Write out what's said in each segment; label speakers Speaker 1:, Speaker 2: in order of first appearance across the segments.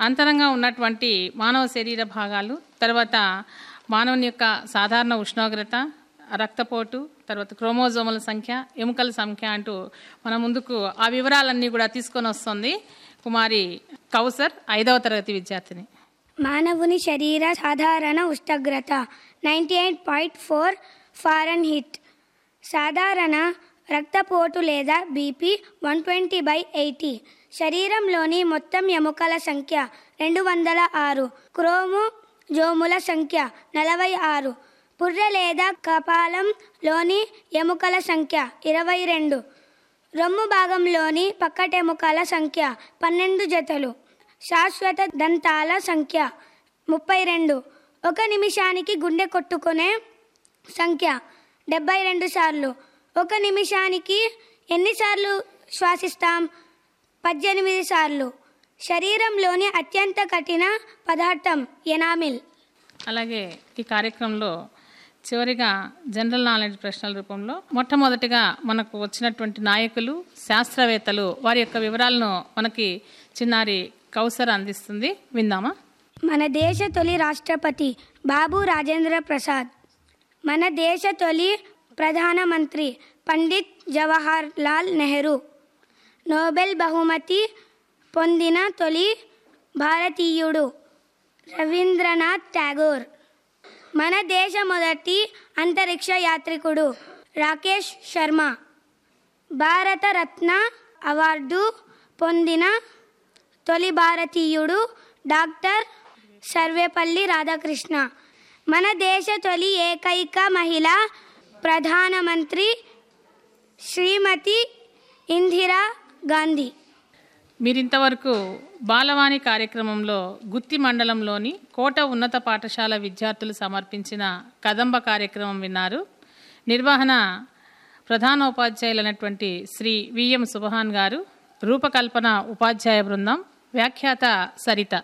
Speaker 1: అంతరంగా ఉన్నటువంటి మానవ శరీర భాగాలు తర్వాత మానవుని యొక్క సాధారణ ఉష్ణోగ్రత రక్తపోటు తర్వాత క్రోమోజోముల సంఖ్య ఎముకల సంఖ్య అంటూ మన ముందుకు ఆ వివరాలన్నీ కూడా తీసుకొని వస్తుంది కుమారి కౌసర్ ఐదవ తరగతి విద్యార్థిని
Speaker 2: మానవుని శరీర సాధారణ ఉష్ణోగ్రత ninety eight point four Fahrenheit సాధారణ రక్తపోటు లేదా BP one twenty by eighty శరీరంలోని మొత్తం ఎముకల సంఖ్య రెండు వందల ఆరు క్రోము జోముల సంఖ్య నలభై ఆరు పుర్రె లేదా కపాలంలోని ఎముకల సంఖ్య ఇరవై రెండు రొమ్ము భాగంలోని పక్కటెముకల సంఖ్య పన్నెండు జతలు శాశ్వత దంతాల సంఖ్య ముప్పై రెండు ఒక నిమిషానికి గుండె కొట్టుకునే సంఖ్య డెబ్బై రెండు సార్లు ఒక నిమిషానికి ఎన్నిసార్లు శ్వాసిస్తాం పద్దెనిమిది సార్లు శరీరంలోని అత్యంత కఠిన పదార్థం ఎనామిల్
Speaker 1: అలాగే ఈ కార్యక్రమంలో చివరిగా జనరల్ నాలెడ్జ్ ప్రశ్నల రూపంలో మొట్టమొదటిగా మనకు వచ్చినటువంటి నాయకులు శాస్త్రవేత్తలు వారి యొక్క వివరాలను మనకి చిన్నారి కౌసర్ అందిస్తుంది విందామా
Speaker 2: మన దేశ తొలి రాష్ట్రపతి బాబు రాజేంద్ర ప్రసాద్ మన దేశ తొలి ప్రధానమంత్రి పండిత్ జవహర్ లాల్ నెహ్రూ నోబెల్ బహుమతి పొందిన తొలి భారతీయుడు రవీంద్రనాథ్ ఠాగూర్ మన దేశ మొదటి అంతరిక్ష యాత్రికుడు రాకేష్ శర్మ భారతరత్న అవార్డు పొందిన తొలి భారతీయుడు డాక్టర్ సర్వేపల్లి రాధాకృష్ణ మన దేశ తొలి ఏకైక మహిళ ప్రధానమంత్రి శ్రీమతి ఇందిరా గాంధీ
Speaker 1: మీరింతవరకు బాలవాణి కార్యక్రమంలో గుత్తి మండలంలోని కోట ఉన్నత పాఠశాల విద్యార్థులు సమర్పించిన కదంబ కార్యక్రమం విన్నారు నిర్వహణ ప్రధానోపాధ్యాయులైనటువంటి శ్రీ విఎం సుబహాన్ గారు రూపకల్పన ఉపాధ్యాయ బృందం వ్యాఖ్యాత సరిత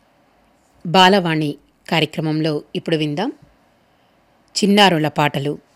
Speaker 3: బాలవాణి కార్యక్రమంలో ఇప్పుడు విందాం చిన్నారుల పాటలు